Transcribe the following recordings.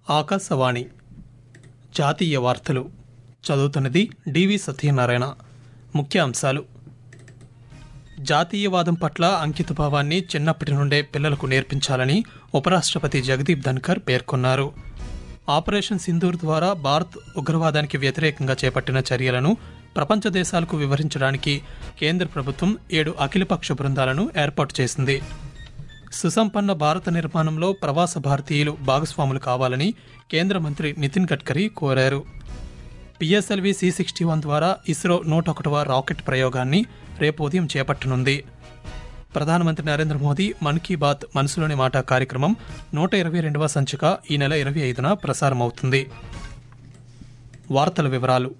ఆకాశవాణి జాతీయ వార్తలు చదువుతున్నది డివి సత్యనారాయణ ముఖ్య అంశాలు జాతీయవాదం పట్ల అంకితభావాన్ని చిన్నప్పటి నుండే పిల్లలకు నేర్పించాలని ఉపరాష్ట్రపతి జగదీప్ ధన్కర్ పేర్కొన్నారు ఆపరేషన్ సింధూర్ ద్వారా భారత్ ఉగ్రవాదానికి వ్యతిరేకంగా చేపట్టిన చర్యలను ప్రపంచ దేశాలకు వివరించడానికి కేంద్ర ప్రభుత్వం ఏడు అఖిలపక్ష బృందాలను ఏర్పాటు చేసింది సుసంపన్న భారత నిర్మాణంలో ప్రవాస భారతీయులు భాగస్వాములు కావాలని కేంద్ర మంత్రి నితిన్ గడ్కరీ కోరారు పిఎస్ఎల్వి సి సిక్స్టీ వన్ ద్వారా ఇస్రో నూట ఒకటవ రాకెట్ ప్రయోగాన్ని రేపు ఉదయం చేపట్టనుంది ప్రధానమంత్రి నరేంద్ర మోదీ మన్ కీ బాత్ మనసులోని మాట కార్యక్రమం నూట ఇరవై రెండవ సంచిక ఈ నెల ఇరవై ఐదున ప్రసారమవుతుంది వార్తల వివరాలు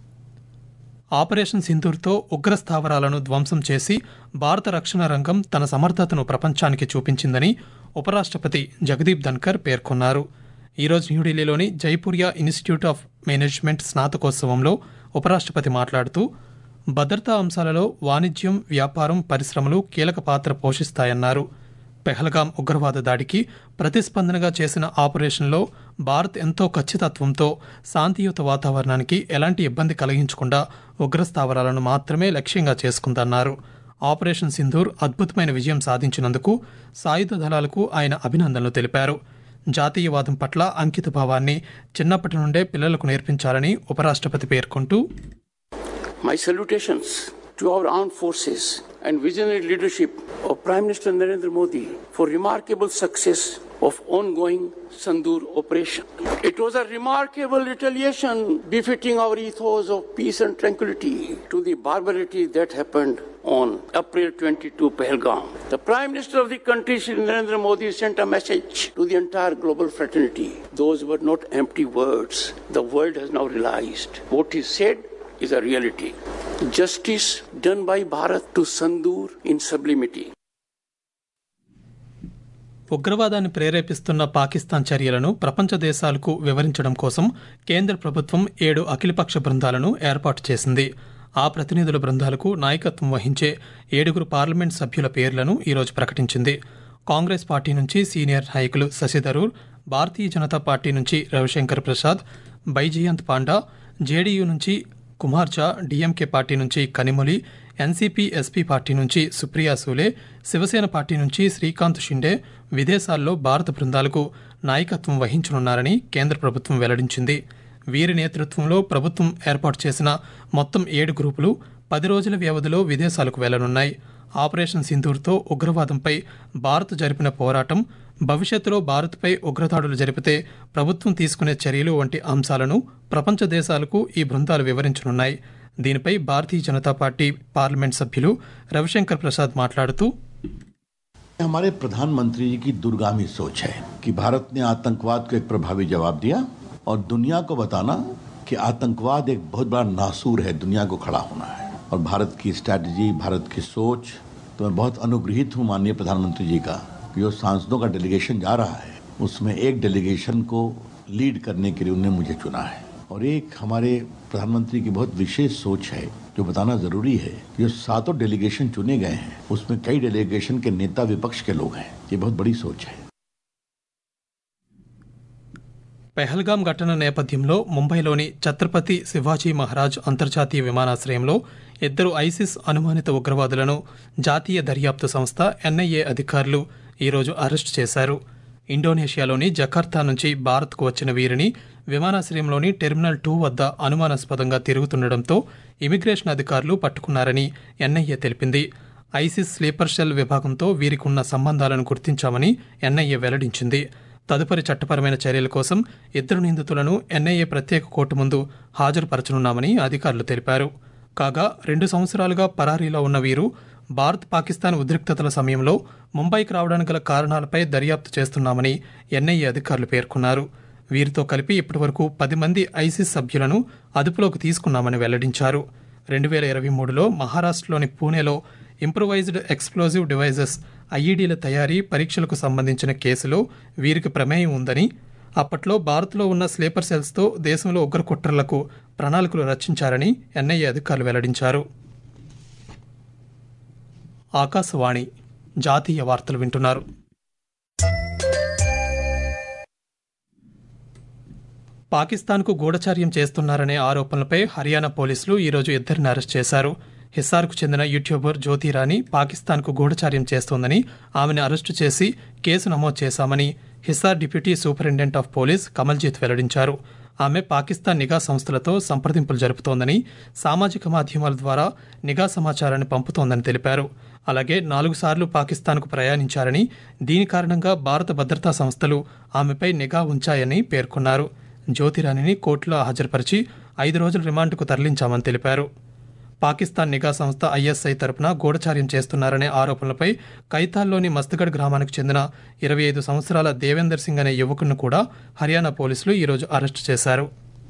ఆపరేషన్ సింధూర్తో ఉగ్ర స్థావరాలను ధ్వంసం చేసి భారత రక్షణ రంగం తన సమర్థతను ప్రపంచానికి చూపించిందని ఉపరాష్ట్రపతి జగదీప్ ధన్కర్ పేర్కొన్నారు ఈరోజు న్యూఢిల్లీలోని జైపూరియా ఇన్స్టిట్యూట్ ఆఫ్ మేనేజ్మెంట్ స్నాతకోత్సవంలో ఉపరాష్ట్రపతి మాట్లాడుతూ భద్రతా అంశాలలో వాణిజ్యం వ్యాపారం పరిశ్రమలు కీలక పాత్ర పోషిస్తాయన్నారు పెహల్గాం ఉగ్రవాద దాడికి ప్రతిస్పందనగా చేసిన ఆపరేషన్లో భారత్ ఎంతో ఖచ్చితత్వంతో శాంతియుత వాతావరణానికి ఎలాంటి ఇబ్బంది కలిగించకుండా ఉగ్రస్థావరాలను మాత్రమే లక్ష్యంగా చేసుకుందన్నారు ఆపరేషన్ సింధూర్ అద్భుతమైన విజయం సాధించినందుకు సాయుధ దళాలకు ఆయన అభినందనలు తెలిపారు జాతీయవాదం పట్ల అంకిత భావాన్ని చిన్నప్పటి నుండే పిల్లలకు నేర్పించాలని ఉపరాష్ట్రపతి పేర్కొంటూ My salutations to our armed forces and visionary leadership of Prime Minister Narendra Modi for remarkable success of ongoing Sandur operation. It was a remarkable retaliation befitting our ethos of peace and tranquility to the barbarity that happened on April 22 Pahalgam. The Prime Minister of the country, Shri Narendra Modi, sent a message to the entire global fraternity. Those were not empty words. The world has now realized what he said is a reality. Justice done by Bharat to Sandur in sublimity. ఉగ్రవాదాన్ని ప్రేరేపిస్తున్న పాకిస్తాన్ చర్యలను ప్రపంచ దేశాలకు వివరించడం కోసం కేంద్ర ప్రభుత్వం ఏడు అఖిలపక్ష బృందాలను ఏర్పాటు చేసింది ఆ ప్రతినిధుల బృందాలకు నాయకత్వం వహించే ఏడుగురు పార్లమెంట్ సభ్యుల పేర్లను ఈరోజు ప్రకటించింది కాంగ్రెస్ పార్టీ నుంచి సీనియర్ నాయకులు శశి థరూర్ భారతీయ జనతా పార్టీ నుంచి రవిశంకర్ ప్రసాద్ బైజయంత్ పాండా జేడీయూ నుంచి కుమార్ ఝా డీఎంకే పార్టీ నుంచి కనిమొలి ఎన్సీపీ ఎస్పీ పార్టీ నుంచి సుప్రియా సూలే శివసేన పార్టీ నుంచి శ్రీకాంత్ షిండే విదేశాల్లో భారత బృందాలకు నాయకత్వం వహించనున్నారని కేంద్ర ప్రభుత్వం వెల్లడించింది వీరి నేతృత్వంలో ప్రభుత్వం ఏర్పాటు చేసిన మొత్తం ఏడు గ్రూపులు పది రోజుల వ్యవధిలో విదేశాలకు వెళ్లనున్నాయి ఆపరేషన్ సింధూర్తో ఉగ్రవాదంపై భారత్ జరిపిన పోరాటం భవిష్యత్తులో భారత్పై ఉగ్రదాడులు జరిపితే ప్రభుత్వం తీసుకునే చర్యలు వంటి అంశాలను ప్రపంచ దేశాలకు ఈ బృందాలు వివరించనున్నాయి దీనిపై భారతీయ జనతా పార్టీ పార్లమెంట్ సభ్యులు రవిశంకర్ ప్రసాద్ మాట్లాడుతూ हमारे प्रधानमंत्री जी की दूरगामी सोच है कि भारत ने आतंकवाद को एक प्रभावी जवाब दिया और दुनिया को बताना कि आतंकवाद एक बहुत बड़ा नासूर है दुनिया को खड़ा होना है और भारत की स्ट्रैटेजी भारत की सोच तो मैं बहुत अनुग्रहित हूँ माननीय प्रधानमंत्री जी का कि जो सांसदों का डेलीगेशन जा रहा है उसमें एक डेलीगेशन को लीड करने के लिए उन्होंने मुझे चुना है और एक हमारे प्रधानमंत्री की बहुत विशेष सोच है जो बताना जरूरी है कि जो सातों डेलीगेशन चुने गए हैं उसमें कई डेलीगेशन के नेता विपक्ष के लोग हैं ये बहुत बड़ी सोच है పెహల్గాం ఘటన నేపథ్యంలో ముంబైలోని ఛత్రపతి శివాజీ మహారాజ్ అంతర్జాతీయ విమానాశ్రయంలో ఇద్దరు ఐసిస్ అనుమానిత ఉగ్రవాదులను జాతీయ దర్యాప్తు సంస్థ ఎన్ఐఏ అధికారులు ఈరోజు అరెస్టు చేశారు ఇండోనేషియాలోని జకార్తా నుంచి భారత్కు వచ్చిన వీరిని విమానాశ్రయంలోని టెర్మినల్ టూ వద్ద అనుమానాస్పదంగా తిరుగుతుండటంతో ఇమిగ్రేషన్ అధికారులు పట్టుకున్నారని ఎన్ఐఏ తెలిపింది ఐసిస్ స్లీపర్ సెల్ విభాగంతో వీరికున్న సంబంధాలను గుర్తించామని ఎన్ఐఏ వెల్లడించింది తదుపరి చట్టపరమైన చర్యల కోసం ఇద్దరు నిందితులను ఎన్ఐఏ ప్రత్యేక కోర్టు ముందు హాజరుపరచనున్నామని అధికారులు తెలిపారు కాగా రెండు సంవత్సరాలుగా పరారీలో ఉన్న వీరు భారత్ పాకిస్తాన్ ఉద్రిక్తతల సమయంలో ముంబైకి రావడానికి గల కారణాలపై దర్యాప్తు చేస్తున్నామని ఎన్ఐఏ అధికారులు పేర్కొన్నారు వీరితో కలిపి ఇప్పటివరకు పది మంది ఐసిస్ సభ్యులను అదుపులోకి తీసుకున్నామని వెల్లడించారు రెండు వేల ఇరవై మూడులో మహారాష్ట్రలోని పూణేలో ఇంప్రొవైజ్డ్ ఎక్స్ప్లోజివ్ డివైజెస్ ఐఈడీల తయారీ పరీక్షలకు సంబంధించిన కేసులో వీరికి ప్రమేయం ఉందని అప్పట్లో భారత్లో ఉన్న స్లీపర్ సెల్స్తో దేశంలో ఉగ్ర కుట్రలకు ప్రణాళికలు రచించారని ఎన్ఐఏ అధికారులు వెల్లడించారు ఆకాశవాణి జాతీయ వార్తలు వింటున్నారు పాకిస్తాన్కు గూఢచార్యం చేస్తున్నారనే ఆరోపణలపై హర్యానా పోలీసులు ఈరోజు ఇద్దరిని అరెస్ట్ చేశారు హిస్సార్కు చెందిన యూట్యూబర్ జ్యోతిరాణి పాకిస్తాన్కు గూఢచార్యం చేస్తోందని ఆమెను అరెస్టు చేసి కేసు నమోదు చేశామని Hisar deputy superintendent of police Kamaljeet వెల్లడించారు ఆమె పాకిస్తాన్ నిఘా సంస్థలతో సంప్రదింపులు జరుపుతోందని సామాజిక మాధ్యమాల ద్వారా నిఘా సమాచారాన్ని పంపుతోందని తెలిపారు అలాగే నాలుగు సార్లు పాకిస్తాన్కు ప్రయాణించారని దీని కారణంగా భారత భద్రతా సంస్థలు ఆమెపై నిఘా ఉంచాయని పేర్కొన్నారు జ్యోతిరాణిని కోర్టులో హాజరుపరిచి ఐదు రోజుల రిమాండ్కు తరలించామని తెలిపారు పాకిస్తాన్ నిఘా సంస్థ ఐఎస్ఐ తరపున గూఢచార్యం చేస్తున్నారనే ఆరోపణలపై కైతాల్లోని మస్తగఢ్ గ్రామానికి చెందిన ఇరవై ఐదు సంవత్సరాల దేవేందర్ సింగ్ అనే యువకుడిని కూడా హర్యానా పోలీసులు ఈరోజు అరెస్టు చేశారు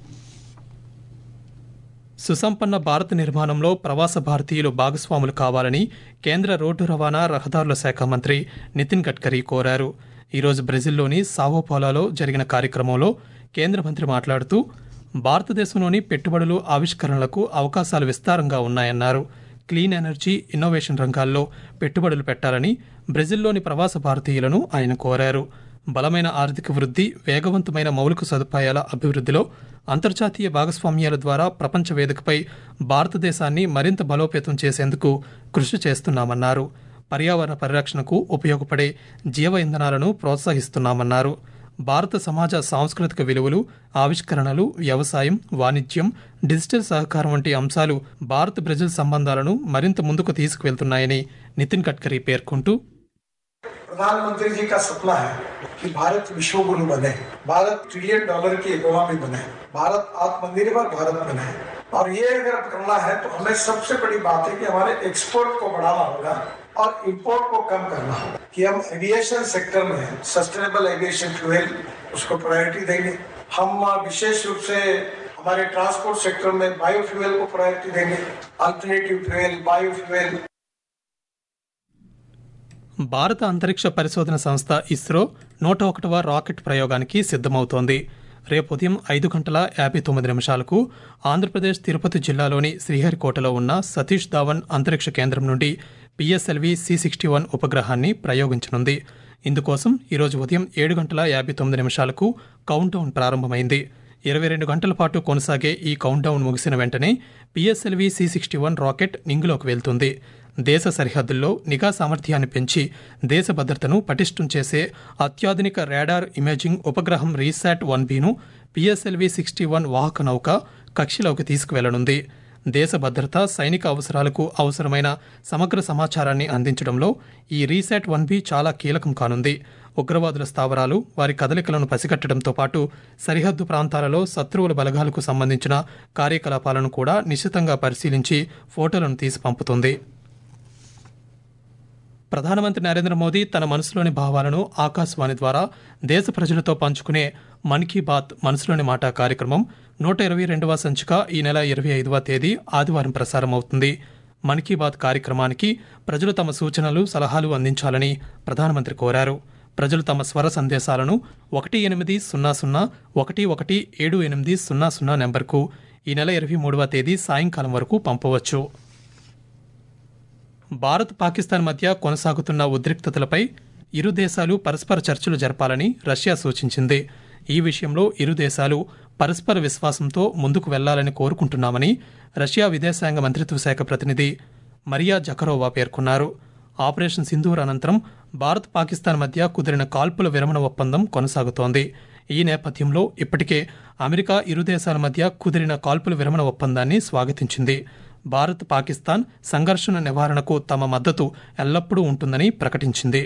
సుసంపన్న భారత్ నిర్మాణంలో ప్రవాస భారతీయులు భాగస్వాములు కావాలని కేంద్ర రోడ్డు రవాణా రహదారుల శాఖ మంత్రి నితిన్ గడ్కరీ కోరారు ఈరోజు బ్రెజిల్లోని సావోపోలాలో జరిగిన కార్యక్రమంలో కేంద్ర మంత్రి మాట్లాడుతూ భారతదేశంలోని పెట్టుబడులు ఆవిష్కరణలకు అవకాశాలు విస్తారంగా ఉన్నాయన్నారు క్లీన్ ఎనర్జీ ఇన్నోవేషన్ రంగాల్లో పెట్టుబడులు పెట్టాలని బ్రెజిల్లోని ప్రవాస భారతీయులను ఆయన కోరారు బలమైన ఆర్థిక వృద్ధి వేగవంతమైన మౌలిక సదుపాయాల అభివృద్ధిలో అంతర్జాతీయ భాగస్వామ్యాల ద్వారా ప్రపంచ వేదికపై భారతదేశాన్ని మరింత బలోపేతం చేసేందుకు కృషి చేస్తున్నామన్నారు పర్యావరణ పరిరక్షణకు ఉపయోగపడే జీవ ఇంధనాలను ప్రోత్సహిస్తున్నామన్నారు భారత సమాజ సాంస్కృతిక విలువలు ఆవిష్కరణలు వ్యవసాయం వాణిజ్యం డిజిటల్ సహకారం వంటి అంశాలు భారత్ బ్రెజిల్ సంబంధాలను మరింత ముందుకు తీసుకువెళ్తున్నాయని నితిన్ గడ్కరీ పేర్కొంటూ प्रधानमंत्री जी का सपना है कि भारत विश्व गुरु बने भारत ट्रिलियन डॉलर की इकोनॉमी बने भारत आत्मनिर्भर भारत बने और ये अगर करना है तो हमें सबसे बड़ी बात है कि हमारे एक्सपोर्ट को बढ़ाना होगा और इंपोर्ट को कम करना होगा कि हम एविएशन सेक्टर में सस्टेनेबल एविएशन फ्यूल उसको प्रायोरिटी देंगे हम विशेष रूप से हमारे ट्रांसपोर्ट सेक्टर में बायो फ्यूल को प्रायोरिटी देंगे अल्टरनेटिव फ्यूल बायो फ्यूल భారత అంతరిక్ష పరిశోధన సంస్థ ఇస్రో నూట ఒకటవ రాకెట్ ప్రయోగానికి సిద్ధమవుతోంది రేపు ఉదయం ఐదు గంటల యాభై తొమ్మిది నిమిషాలకు ఆంధ్రప్రదేశ్ తిరుపతి జిల్లాలోని శ్రీహరికోటలో ఉన్న సతీష్ ధావన్ అంతరిక్ష కేంద్రం నుండి పిఎస్ఎల్వి సి సిక్స్టీ వన్ ఉపగ్రహాన్ని ప్రయోగించనుంది ఇందుకోసం ఈరోజు ఉదయం ఏడు గంటల యాభై తొమ్మిది నిమిషాలకు కౌంట్డౌన్ ప్రారంభమైంది ఇరవై రెండు గంటల పాటు కొనసాగే ఈ కౌంట్డౌన్ ముగిసిన వెంటనే PSLV C sixty one rocket నింగిలోకి వెళ్తుంది దేశ సరిహద్దుల్లో నిఘా సామర్థ్యాన్ని పెంచి దేశ భద్రతను పటిష్టం చేసే అత్యాధునిక రాడార్ ఇమేజింగ్ ఉపగ్రహం రీశాట్ వన్ బీను పిఎస్ఎల్వి సిక్స్టీ వన్ వాహక నౌక కక్షలోకి తీసుకువెళ్లనుంది దేశ భద్రత సైనిక అవసరాలకు అవసరమైన సమగ్ర సమాచారాన్ని అందించడంలో ఈ రీసెట్ వన్ బి చాలా కీలకం కానుంది ఉగ్రవాదుల స్థావరాలు వారి కదలికలను పసిగట్టడంతో పాటు సరిహద్దు ప్రాంతాలలో శత్రువుల బలగాలకు సంబంధించిన కార్యకలాపాలను కూడా నిశ్చితంగా పరిశీలించి ఫోటోలను తీసి పంపుతుంది ప్రధానమంత్రి నరేంద్ర మోదీ తన మనసులోని భావాలను ఆకాశవాణి ద్వారా దేశ ప్రజలతో పంచుకునే మన్ కీ బాత్ మనసులోని మాట కార్యక్రమం నూట ఇరవై రెండవ సంచిక ఈ నెల ఇరవై ఐదవ తేదీ ఆదివారం ప్రసారం అవుతుంది మన్ కీ బాత్ కార్యక్రమానికి ప్రజలు తమ సూచనలు సలహాలు అందించాలని ప్రధానమంత్రి కోరారు ప్రజలు తమ స్వర సందేశాలను ఒకటి ఎనిమిది సున్నా సున్నా ఒకటి ఒకటి ఏడు ఎనిమిది సున్నా సున్నా నెంబర్కు ఈ నెల ఇరవై మూడవ తేదీ సాయంకాలం వరకు పంపవచ్చు భారత్ పాకిస్తాన్ మధ్య కొనసాగుతున్న ఉద్రిక్తతలపై ఇరు దేశాలు పరస్పర చర్చలు జరపాలని రష్యా సూచించింది ఈ విషయంలో ఇరు దేశాలు పరస్పర విశ్వాసంతో ముందుకు వెళ్లాలని కోరుకుంటున్నామని రష్యా విదేశాంగ మంత్రిత్వ శాఖ ప్రతినిధి మరియా జకరోవా పేర్కొన్నారు ఆపరేషన్ సింధూర్ అనంతరం భారత్ పాకిస్తాన్ మధ్య కుదిరిన కాల్పుల విరమణ ఒప్పందం కొనసాగుతోంది ఈ నేపథ్యంలో ఇప్పటికే అమెరికా ఇరు దేశాల మధ్య కుదిరిన కాల్పుల విరమణ ఒప్పందాన్ని స్వాగతించింది భారత్ పాకిస్తాన్ సంఘర్షణ నివారణకు తమ మద్దతు ఎల్లప్పుడూ ఉంటుందని ప్రకటించింది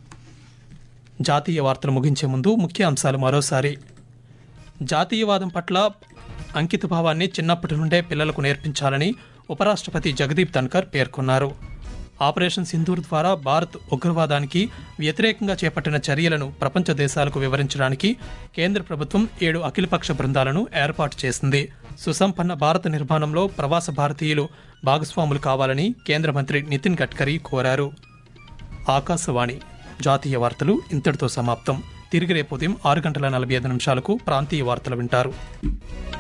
జాతీయ వార్తలు ముగించే ముందు ముఖ్య అంశాలు మరోసారి జాతీయవాదం పట్ల అంకితభావాన్ని చిన్నప్పటి నుండే పిల్లలకు నేర్పించాలని ఉపరాష్ట్రపతి జగదీప్ ధన్కర్ పేర్కొన్నారు ఆపరేషన్ సింధూర్ ద్వారా భారత్ ఉగ్రవాదానికి వ్యతిరేకంగా చేపట్టిన చర్యలను ప్రపంచ దేశాలకు వివరించడానికి కేంద్ర ప్రభుత్వం ఏడు అఖిలపక్ష బృందాలను ఏర్పాటు చేసింది సుసంపన్న భారత నిర్మాణంలో ప్రవాస భారతీయులు భాగస్వాములు కావాలని కేంద్ర మంత్రి నితిన్ గడ్కరీ కోరారు ఆకాశవాణి జాతీయ వార్తలు ఇంతటితో సమాప్తం తిరిగి రేపు ఉదయం ఆరు గంటల నలభై ఐదు నిమిషాలకు ప్రాంతీయ వార్తలు వింటారు